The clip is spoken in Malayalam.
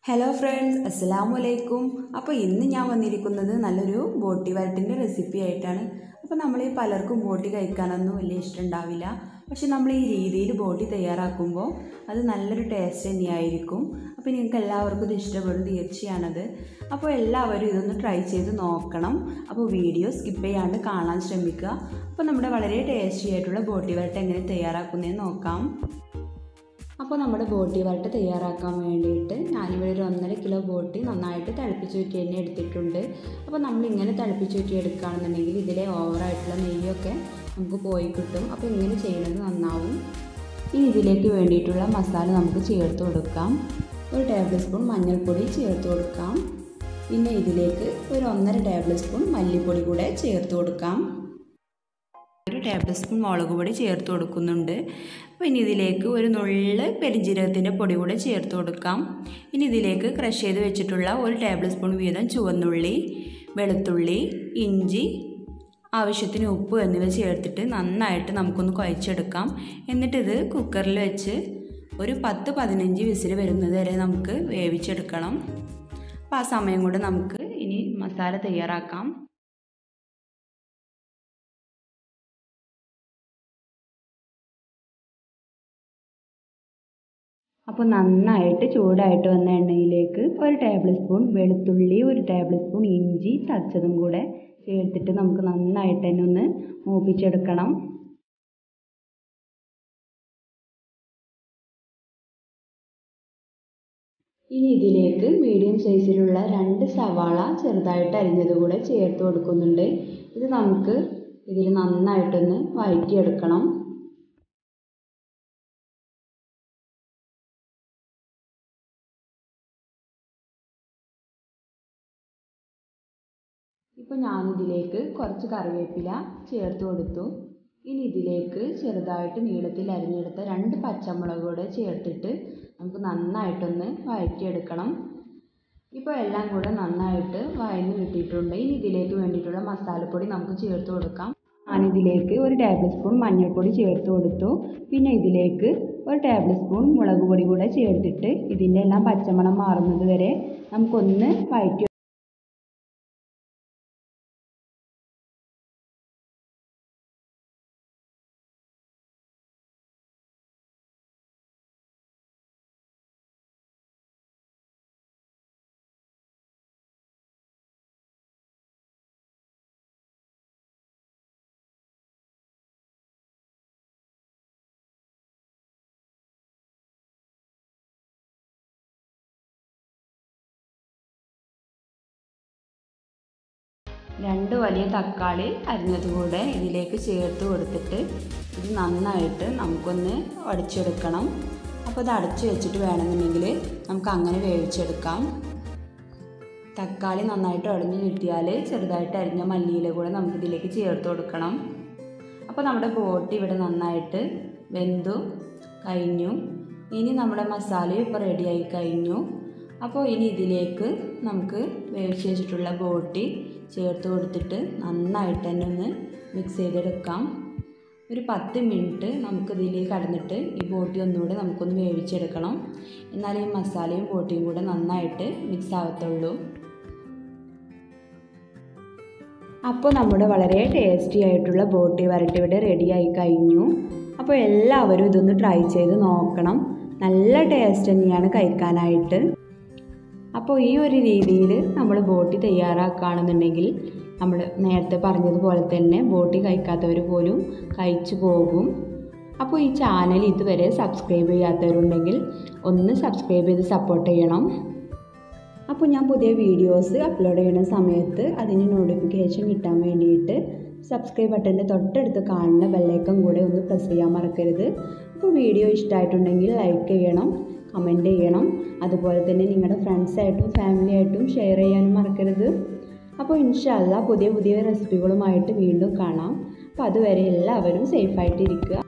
ഹലോ ഫ്രണ്ട്സ് അസ്സലാമു അലൈക്കും അപ്പോൾ ഇന്ന് ഞാൻ വന്നിരിക്കുന്നത് നല്ലൊരു ബോട്ടി വരട്ടിൻ്റെ റെസിപ്പി ആയിട്ടാണ് അപ്പോൾ നമ്മൾ ഈ പലർക്കും ബോട്ടി കഴിക്കാനൊന്നും വലിയ ഇഷ്ടമുണ്ടാവില്ല പക്ഷെ നമ്മൾ ഈ രീതിയിൽ ബോട്ടി തയ്യാറാക്കുമ്പോൾ അത് നല്ലൊരു ടേസ്റ്റ് തന്നെയായിരിക്കും അപ്പോൾ നിങ്ങൾക്ക് എല്ലാവർക്കും ഇത് ഇഷ്ടപ്പെടും തീർച്ചയാണത് അപ്പോൾ എല്ലാവരും ഇതൊന്ന് ട്രൈ ചെയ്ത് നോക്കണം അപ്പോൾ വീഡിയോ സ്കിപ്പ് ചെയ്യാണ്ട് കാണാൻ ശ്രമിക്കുക അപ്പോൾ നമ്മുടെ വളരെ ടേസ്റ്റി ആയിട്ടുള്ള ബോട്ടി വരട്ട് എങ്ങനെ തയ്യാറാക്കുന്നതെന്ന് നോക്കാം അപ്പോൾ നമ്മുടെ ബോട്ടി വരട്ട് തയ്യാറാക്കാൻ വേണ്ടിയിട്ട് ഞാനിവിടെ ഒരു ഒന്നര കിലോ ബോട്ടി നന്നായിട്ട് തിളപ്പിച്ച് ഊറ്റി തന്നെ എടുത്തിട്ടുണ്ട് അപ്പോൾ നമ്മൾ ഇങ്ങനെ തിളപ്പിച്ച് ഊറ്റി എടുക്കുകയാണെന്നുണ്ടെങ്കിൽ ഇതിലെ ഓവറായിട്ടുള്ള നെയ്യൊക്കെ നമുക്ക് പോയി കിട്ടും അപ്പോൾ ഇങ്ങനെ ചെയ്യുന്നത് നന്നാവും ഇനി ഇതിലേക്ക് വേണ്ടിയിട്ടുള്ള മസാല നമുക്ക് ചേർത്ത് കൊടുക്കാം ഒരു ടേബിൾ സ്പൂൺ മഞ്ഞൾപ്പൊടി ചേർത്ത് കൊടുക്കാം പിന്നെ ഇതിലേക്ക് ഒരു ഒന്നര ടേബിൾ സ്പൂൺ മല്ലിപ്പൊടി കൂടെ ചേർത്ത് കൊടുക്കാം ഒരു ടേബിൾ സ്പൂൺ മുളക് പൊടി ചേർത്ത് കൊടുക്കുന്നുണ്ട് അപ്പോൾ ഇനി ഇതിലേക്ക് ഒരു നുള്ള് പെരിഞ്ജീരകത്തിൻ്റെ പൊടി കൂടെ ചേർത്ത് കൊടുക്കാം ഇനി ഇതിലേക്ക് ക്രഷ് ചെയ്ത് വെച്ചിട്ടുള്ള ഒരു ടേബിൾ സ്പൂൺ വീതം ചുവന്നുള്ളി വെളുത്തുള്ളി ഇഞ്ചി ആവശ്യത്തിന് ഉപ്പ് എന്നിവ ചേർത്തിട്ട് നന്നായിട്ട് നമുക്കൊന്ന് കുഴച്ചെടുക്കാം എന്നിട്ടിത് കുക്കറിൽ വെച്ച് ഒരു പത്ത് പതിനഞ്ച് വിസിൽ വരുന്നത് വരെ നമുക്ക് വേവിച്ചെടുക്കണം അപ്പോൾ ആ സമയം കൊണ്ട് നമുക്ക് ഇനി മസാല തയ്യാറാക്കാം അപ്പോൾ നന്നായിട്ട് ചൂടായിട്ട് വന്ന എണ്ണയിലേക്ക് ഒരു ടേബിൾ സ്പൂൺ വെളുത്തുള്ളി ഒരു ടേബിൾ സ്പൂൺ ഇഞ്ചി ചതച്ചതും കൂടെ ചേർത്തിട്ട് നമുക്ക് നന്നായിട്ട് തന്നെ ഒന്ന് മൂപ്പിച്ചെടുക്കണം ഇനി ഇതിലേക്ക് മീഡിയം സൈസിലുള്ള രണ്ട് സവാള ചെറുതായിട്ട് അരിഞ്ഞത് കൂടെ ചേർത്ത് കൊടുക്കുന്നുണ്ട് ഇത് നമുക്ക് ഇതിൽ നന്നായിട്ടൊന്ന് വഴറ്റിയെടുക്കണം ഇപ്പോൾ ഞാനിതിലേക്ക് കുറച്ച് കറിവേപ്പില ചേർത്ത് കൊടുത്തു ഇനി ഇതിലേക്ക് ചെറുതായിട്ട് നീളത്തിൽ അരിഞ്ഞെടുത്ത രണ്ട് പച്ചമുളക് കൂടെ ചേർത്തിട്ട് നമുക്ക് നന്നായിട്ടൊന്ന് വഴറ്റിയെടുക്കണം ഇപ്പോൾ എല്ലാം കൂടെ നന്നായിട്ട് വഴന്ന് കിട്ടിയിട്ടുണ്ട് ഇനി ഇതിലേക്ക് വേണ്ടിയിട്ടുള്ള മസാലപ്പൊടി നമുക്ക് ചേർത്ത് കൊടുക്കാം ഞാനിതിലേക്ക് ഒരു ടേബിൾ സ്പൂൺ മഞ്ഞൾപ്പൊടി ചേർത്ത് കൊടുത്തു പിന്നെ ഇതിലേക്ക് ഒരു ടേബിൾ സ്പൂൺ മുളക് പൊടി കൂടെ ചേർത്തിട്ട് ഇതിൻ്റെ എല്ലാം പച്ചമണം മാറുന്നത് വരെ നമുക്കൊന്ന് വഴറ്റി രണ്ട് വലിയ തക്കാളി അരിഞ്ഞത് കൂടെ ഇതിലേക്ക് ചേർത്ത് കൊടുത്തിട്ട് ഇത് നന്നായിട്ട് നമുക്കൊന്ന് ഉടച്ചെടുക്കണം അപ്പോൾ ഇത് അടച്ചു വെച്ചിട്ട് വേണമെന്നുണ്ടെങ്കിൽ നമുക്ക് അങ്ങനെ വേവിച്ചെടുക്കാം തക്കാളി നന്നായിട്ട് ഉടഞ്ഞു കിട്ടിയാൽ ചെറുതായിട്ട് അരിഞ്ഞ മല്ലിയില കൂടെ നമുക്ക് ഇതിലേക്ക് ചേർത്ത് കൊടുക്കണം അപ്പോൾ നമ്മുടെ ബോട്ടി ഇവിടെ നന്നായിട്ട് വെന്തു കഴിഞ്ഞു ഇനി നമ്മുടെ മസാലയും ഇപ്പോൾ റെഡിയായി കഴിഞ്ഞു അപ്പോൾ ഇനി ഇതിലേക്ക് നമുക്ക് വേവിച്ച് വെച്ചിട്ടുള്ള ബോട്ടി ചേർത്ത് കൊടുത്തിട്ട് നന്നായിട്ട് തന്നെ ഒന്ന് മിക്സ് ചെയ്തെടുക്കാം ഒരു പത്ത് മിനിറ്റ് നമുക്ക് ഇതിലേക്ക് കടന്നിട്ട് ഈ ബോട്ടി ഒന്നുകൂടെ നമുക്കൊന്ന് വേവിച്ചെടുക്കണം എന്നാൽ ഈ മസാലയും ബോട്ടിയും കൂടെ നന്നായിട്ട് മിക്സ് ആവത്തുള്ളൂ അപ്പോൾ നമ്മുടെ വളരെ ടേസ്റ്റി ആയിട്ടുള്ള ബോട്ടി വരട്ടി ഇവിടെ റെഡിയായി കഴിഞ്ഞു അപ്പോൾ എല്ലാവരും ഇതൊന്ന് ട്രൈ ചെയ്ത് നോക്കണം നല്ല ടേസ്റ്റ് തന്നെയാണ് കഴിക്കാനായിട്ട് അപ്പോൾ ഈ ഒരു രീതിയിൽ നമ്മൾ ബോട്ടി തയ്യാറാക്കുകയാണെന്നുണ്ടെങ്കിൽ നമ്മൾ നേരത്തെ പറഞ്ഞതുപോലെ തന്നെ ബോട്ടി കഴിക്കാത്തവർ പോലും കഴിച്ചു പോകും അപ്പോൾ ഈ ചാനൽ ഇതുവരെ സബ്സ്ക്രൈബ് ചെയ്യാത്തവരുണ്ടെങ്കിൽ ഒന്ന് സബ്സ്ക്രൈബ് ചെയ്ത് സപ്പോർട്ട് ചെയ്യണം അപ്പോൾ ഞാൻ പുതിയ വീഡിയോസ് അപ്ലോഡ് ചെയ്യുന്ന സമയത്ത് അതിന് നോട്ടിഫിക്കേഷൻ കിട്ടാൻ വേണ്ടിയിട്ട് സബ്സ്ക്രൈബ് ബട്ടൻ്റെ തൊട്ടടുത്ത് കാണുന്ന ബെല്ലൈക്കൺ കൂടെ ഒന്ന് പ്രസ് ചെയ്യാൻ മറക്കരുത് അപ്പോൾ വീഡിയോ ഇഷ്ടമായിട്ടുണ്ടെങ്കിൽ ലൈക്ക് ചെയ്യണം കമൻറ്റ് ചെയ്യണം അതുപോലെ തന്നെ നിങ്ങളുടെ ഫ്രണ്ട്സായിട്ടും ഫാമിലിയായിട്ടും ഷെയർ ചെയ്യാനും മറക്കരുത് അപ്പോൾ ഇൻഷല്ല പുതിയ പുതിയ റെസിപ്പികളുമായിട്ട് വീണ്ടും കാണാം അപ്പോൾ അതുവരെ എല്ലാവരും സേഫായിട്ടിരിക്കുക